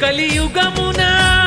కలియుగమున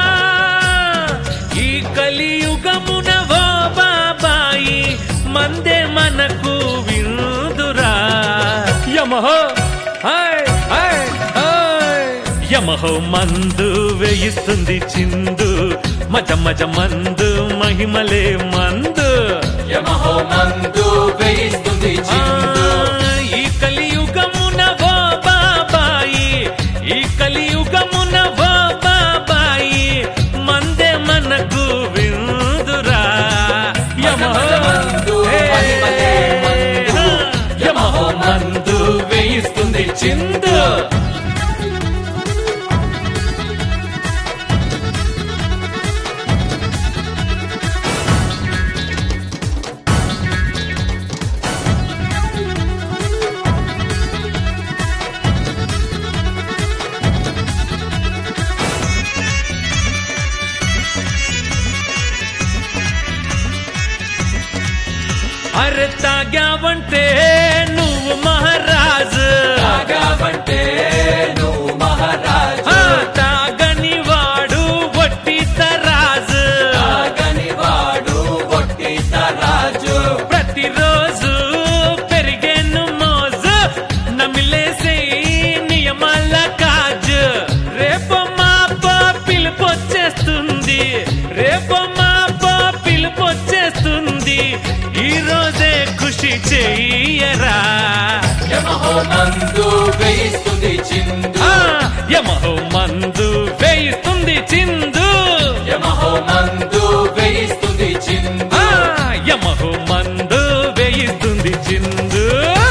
ఈ కలియుగమున ఓ బాబాయి మందే మనకు విందురా యమహో హాయ్ హాయ్ హాయ్ యమహో మందు వేయిస్తుంది చిందు మజ మజ మందు మహిమలే మందు యమహో మందు వేయిస్తుంది చిందు ఆ, ఈ కలియుగమున ఓ బాబాయి ఈ కలియుగమున ఓ బాబాయి మందే మనకు విందురా యమహో మందు హే, మహిమలే మందు యమహో మందు వేయిస్తుంది చిందు అరే తాగావంటే నువ్వు మహారాజు తాగావంటే నువ్వు మహారాజు ఆ, తాగని వాడు వట్టి తరాజు తాగని వాడు ఒట్టి రాజు ప్రతిరోజు పెరిగేను మోజు నమిలేసే నియమాల కాజు రేపు మాపో పిలుపొచ్చేస్తుంది రేపు మాపో పిలుపొచ్చేస్తుంది ఈ రోజే ఖుషి చెయ్యరా యమహో మందు వేయిస్తుంది చిందు ఆ, యమహో మందు వేయిస్తుంది చిందు యమహో మందు వేయిస్తుంది చిందు ఆ, యమహో మందు వేయిస్తుంది చిందు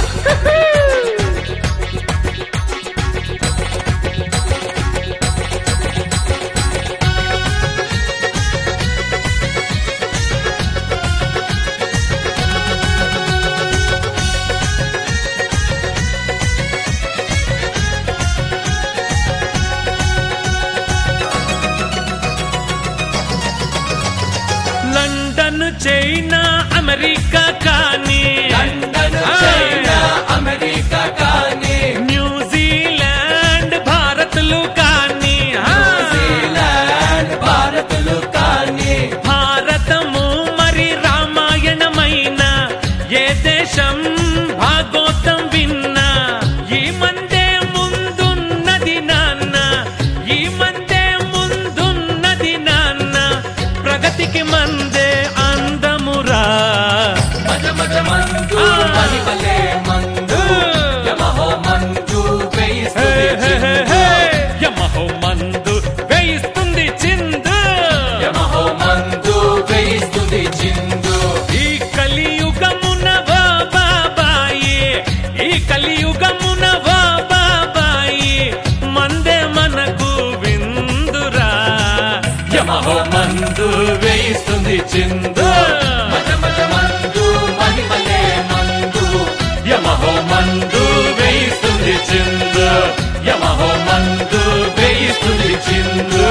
లండన్ చైనా అమెరికా కానీ లండన్ ఆ, చైనా అమెరికా కానీ న్యూజిలాండ్ భారత్లు కానీ ఆ, న్యూజిలాండ్ భారతులు కానీ భారతము మరి రామాయణమైన ఏ దేశం భాగోతం విన్నా ఈ మందే ముందున్నది నాన్న ఈ మందే ముందున్నది నాన్న ప్రగతికి మందే అందమురా మజ మజ మందు ఆ. మహిమలే మందు యమహో మందు హే, వేయిస్తుంది హే, హే, చిందు హే. యమహో మందు వేయిస్తుంది చిందు యమహో మందు వేయిస్తుంది చిందు ఈ కలియుగమున ఓ బాబాయి ఈ కలియుగమున ఓ బాబాయి మందే మనకు విందురా యమహో మందు వేయిస్తుంది చిందు మజ మజ మందు మహిమలే మందు యమహో మందు వేయిస్తుంది చిందు యమహో మందు వేయిస్తుంది చిందు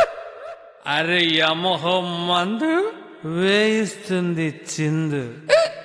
అరే యమహో మందు వేయిస్తుంది చిందు